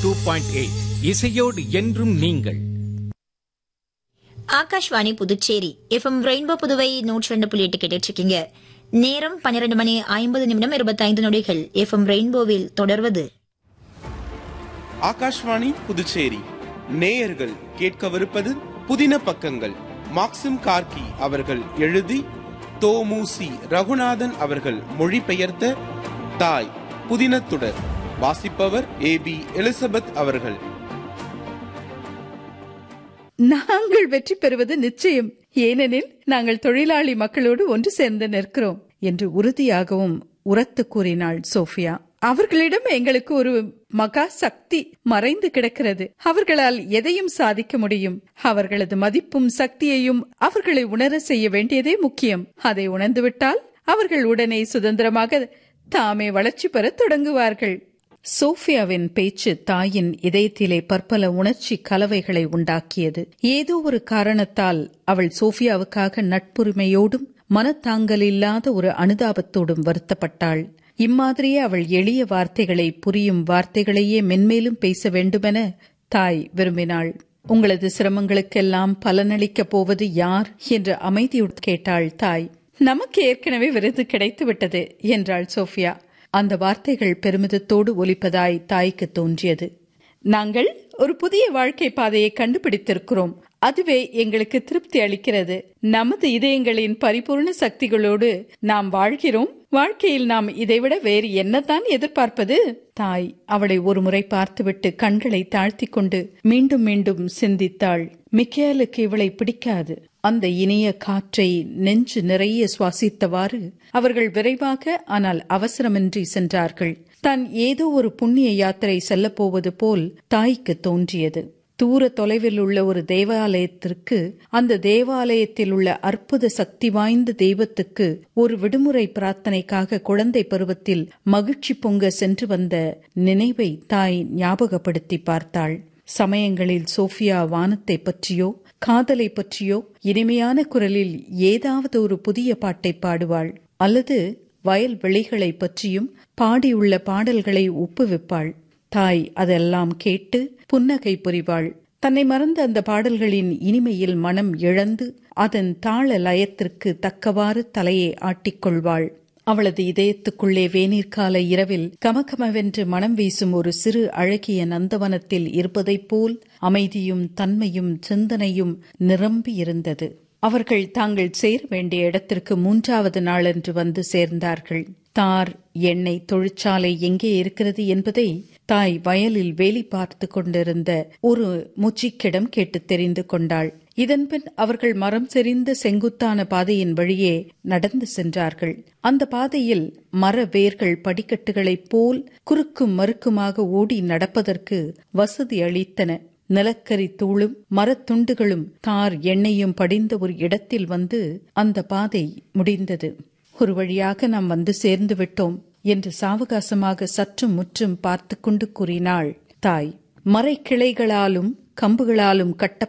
two point eight இசையோடு என்றும் நீங்கள் ஆகாஷ்வாணி புதுச்சேரி எஃப்எம் ரெயின்போ புதுவை நூற்றி ரெண்டு புள்ளி எட்டு கேட்டுட்டு இருக்கீங்க நேரம் பன்னிரண்டு மணி ஐம்பது நிமிடம் இருபத்தைந்து நொடிகள் எஃப்எம் ரெயின்போவில் தொடர்வது ஆகாஷ்வாணி புதுச்சேரி நேயர்கள் கேட்கவிருப்பது புதின பக்கங்கள் மாக்சிம் கார்கி அவர்கள் எழுதி தோமுசி ரகுநாதன் அவர்கள் மொழிபெயர்த்த தாய் புதினத்துடர் வாசிப்பவர் ஏ பி எலிசபெத் அவர்கள் நாங்கள் வெற்றி பெறுவது நிச்சயம் ஏனெனில் நாங்கள் தொழிலாளி மக்களோடு ஒன்று சேர்ந்து நிற்கிறோம் என்று உறுதியாகவும் உரத்து கூறினாள் சோஃபியா அவர்களிடம் எங்களுக்கு ஒரு மகா சக்தி மறைந்து கிடக்கிறது அவர்களால் எதையும் சாதிக்க முடியும் அவர்களது மதிப்பும் சக்தியையும் அவர்களை உணர செய்ய வேண்டியதே முக்கியம் அதை உணர்ந்துவிட்டால் அவர்கள் உடனே சுதந்திரமாக தாமே வளர்ச்சி பெறத் தொடங்குவார்கள் சோஃபியாவின் பேச்சு தாயின் இதயத்திலே பற்பல உணர்ச்சி கலவைகளை உண்டாக்கியது ஏதோ ஒரு காரணத்தால் அவள் சோஃபியாவுக்காக நட்புரிமையோடும் மனத்தாங்கல் இல்லாத ஒரு அனுதாபத்தோடும் வருத்தப்பட்டாள் இம்மாதிரியே அவள் எளிய வார்த்தைகளை புரியும் வார்த்தைகளையே மென்மேலும் பேச வேண்டுமென தாய் விரும்பினாள் உங்களது சிரமங்களுக்கெல்லாம் பலனளிக்கப் போவது யார் என்று அமைதியுடன் கேட்டாள் தாய் நமக்கு ஏற்கனவே விருது கிடைத்து விட்டது என்றாள் சோஃபியா அந்த வார்த்தைகள் பெருமிதத்தோடு ஒலிப்பதாய் தாய்க்கு தோன்றியது நாங்கள் ஒரு புதிய வாழ்க்கை பாதையை கண்டுபிடித்திருக்கிறோம் அதுவே எங்களுக்கு திருப்தி அளிக்கிறது நமது இதயங்களின் பரிபூர்ண சக்திகளோடு நாம் வாழ்கிறோம் வாழ்க்கையில் நாம் இதைவிட வேறு என்னதான் எதிர்பார்ப்பது தாய் அவளை ஒருமுறை பார்த்துவிட்டு கண்களை தாழ்த்தி கொண்டு மீண்டும் மீண்டும் சிந்தித்தாள் மிக்கேலுக்கு இவளை பிடிக்காது அந்த இனிய காற்றை நெஞ்சு நிறைய சுவாசித்தவாறு அவர்கள் விரைவாக ஆனால் அவசரமின்றி சென்றார்கள் தான் ஏதோ ஒரு புண்ணிய யாத்திரை செல்லப்போவது போல் தாய்க்கு தோன்றியது தூர தொலைவில் உள்ள ஒரு தேவாலயத்திற்கு அந்த தேவாலயத்தில் உள்ள அற்புத சக்தி வாய்ந்த தெய்வத்துக்கு ஒரு விடுமுறை பிரார்த்தனைக்காக குழந்தை பருவத்தில் மகிழ்ச்சி பொங்க சென்று வந்த நினைவை தாய் ஞாபகப்படுத்தி பார்த்தாள் சமயங்களில் சோஃபியா வானத்தை பற்றியோ காதலை பற்றியோ இனிமையான குரலில் ஏதாவது ஒரு புதிய பாட்டை பாடுவாள் அல்லது வயல் வெளிகளை பற்றியும் பாடியுள்ள பாடல்களை ஒப்புவிப்பாள் தாய் அதெல்லாம் கேட்டு புன்னகை புரிவாள் தன்னை மறந்த அந்த பாடல்களின் இனிமையில் மனம் இழந்து அதன் தாள லயத்திற்கு தக்கவாறு தலையை ஆட்டிக்கொள்வாள் அவளது இதயத்துக்குள்ளே வேநீர்கால இரவில் கமகமவென்று மனம் வீசும் ஒரு சிறு அழகிய நந்தவனத்தில் இருப்பதைப் போல் அமைதியும் தன்மையும் சிந்தனையும் நிரம்பி இருந்தது அவர்கள் தாங்கள் சேர வேண்டிய இடத்திற்கு மூன்றாவது நாளன்று வந்து சேர்ந்தார்கள் தார் எண்ணெய் தொழிற்சாலை எங்கே இருக்கிறது என்பதை தாய் வயலில் வேலி பார்த்து கொண்டிருந்த ஒரு முச்சிக்கிடம் கேட்டு தெரிந்து கொண்டாள் இதன்பின் அவர்கள் மரம் செறிந்த செங்குத்தான பாதையின் வழியே நடந்து சென்றார்கள் அந்த பாதையில் மர வேர்கள் படிக்கட்டுகளைப் போல் குறுக்கும் மறுக்குமாக ஓடி நடப்பதற்கு வசதி அளித்தன நிலக்கரி தூளும் மரத்துண்டுகளும் தார் எண்ணெயும் படிந்த ஒரு இடத்தில் வந்து அந்த பாதை முடிந்தது ஒரு வழியாக நாம் வந்து சேர்ந்து விட்டோம் என்று சாவகாசமாக சற்றும் முற்றும் பார்த்து கொண்டு கூறினாள் தாய் மரை கிளைகளாலும் கம்புகளாலும் கட்ட